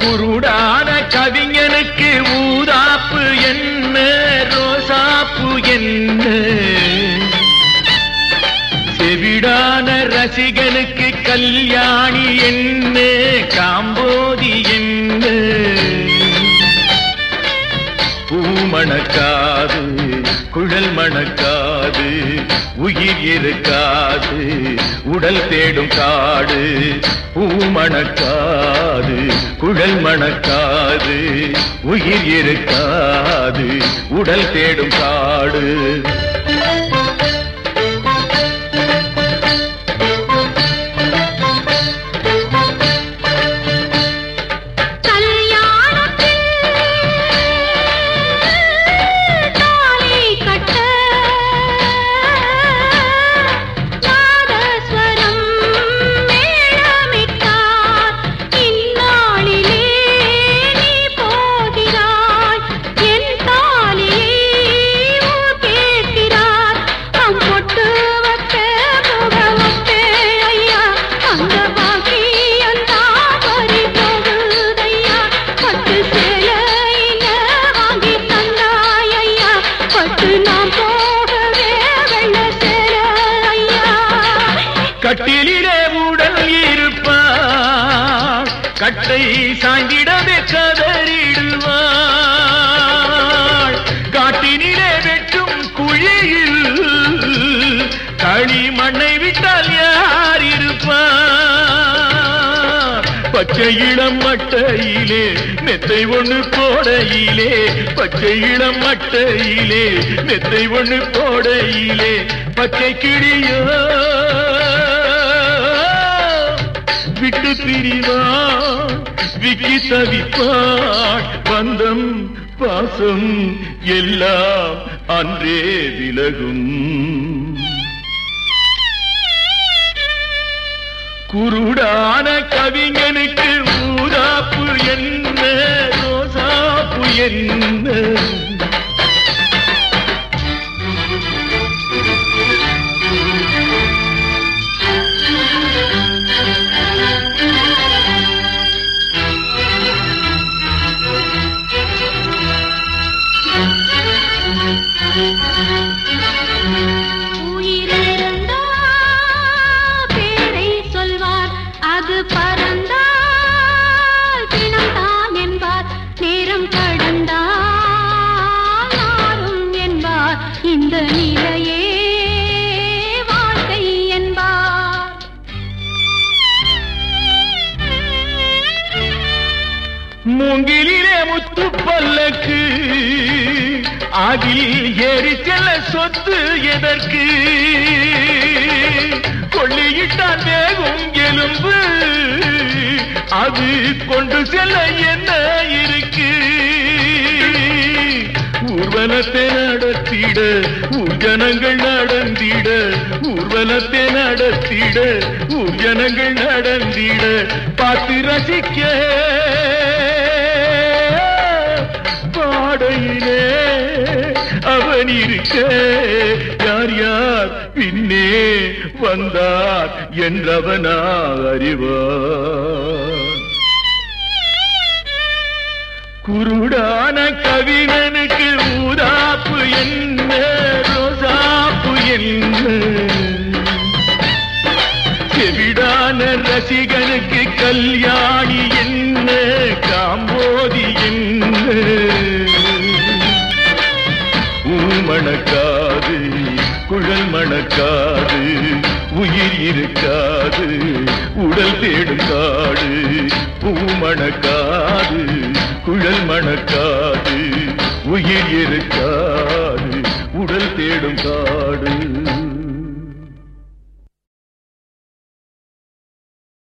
குருடான கவிஞனுக்கு ஊதாப்பு என்ன ரோசாப்பு என்ன செவிடான ரசிகனுக்கு கல்யாணி என்ன காம்போதி என்ன பூ மணக்காது குழல் மணக்காது உயிர் இருக்காது உடல் தேடும் காடு பூ மணக்காது குழல் மணக்காது உயிர் இருக்காது உடல் தேடும் காடு கல்யாணத்தில் தாலி கட்ட நாதஸ்வரம் மேளமிட்டார் இந்நாளிலே நீ போகிறாய் என் தாலியை ஊர் கேட்கிறார் அம் பொட்டு வச்ச முக வச்ச ஐயா அந்த பாக்கியம் தான் பறி போகுதையா பட்டு சேலையில வாங்கி தந்தாய் ஐயா பட்டு நாம் போகவே வெள்ள சேல ஐயா கட்டிலே உடல் இருப்பார் கட்டை சாய்ந்திடவே கதறிடுவாள் காட்டினிலே வெட்டும் குழியில் களி மண்ணை விட்டால் யார் இருப்பார் பச்சை இளம் மட்டையிலே மெத்தை ஒண்ணு போடையிலே பச்சை இளம் மட்டையிலே மெத்தை ஒண்ணு போடையிலே பச்சை கிளியோ விட்டு பிரிவான் விக்கி தவிப்பாள் பந்தம் பாசம் எல்லாம் அன்றே விலகும் குருடான கவிஞனுக்கு ஊதாப்பு என்ன ரோசாப்பு என்ன உயிரிழந்தா பேரை சொல்வார் அது பறந்தால் பிணம்தான் என்பார் நேரம் கடந்தால் நாரும் என்பார் இந்த நிலையே வாழ்க்கை என்பார் மூங்கிலே முத்து பல்லக்கு அதில் ஏறி செல்ல சொத்து எதற்கு கொள்ளியிட்டான் வேகும் எலும்பு அது கொண்டு செல்ல என்ன இருக்கு ஊர்வலத்தை நடத்திட ஊர்ஜனங்கள் நடந்திட ஊர்வலத்தை நடத்திட ஊர்ஜனங்கள் நடந்திட பார்த்து ரசிக்க பாடையிலே அவன் இருக்க யார் யார் பின்னே வந்தார் என்றவனா அறிவார் குருடான கவிஞனுக்கு ஊதாப்பு என்ன ரோசாப்பு என்ன செவிடான ரசிகனுக்கு கல்யாணி என்ன காம்போதி என்ன ஊமணக்காது குழல் மணக்காது உயிர் இருக்காது உடல் தேடும் காடு பூமணக்காது குழல் மணக்காது உயிர் இருக்காது உடல் தேடும் காடு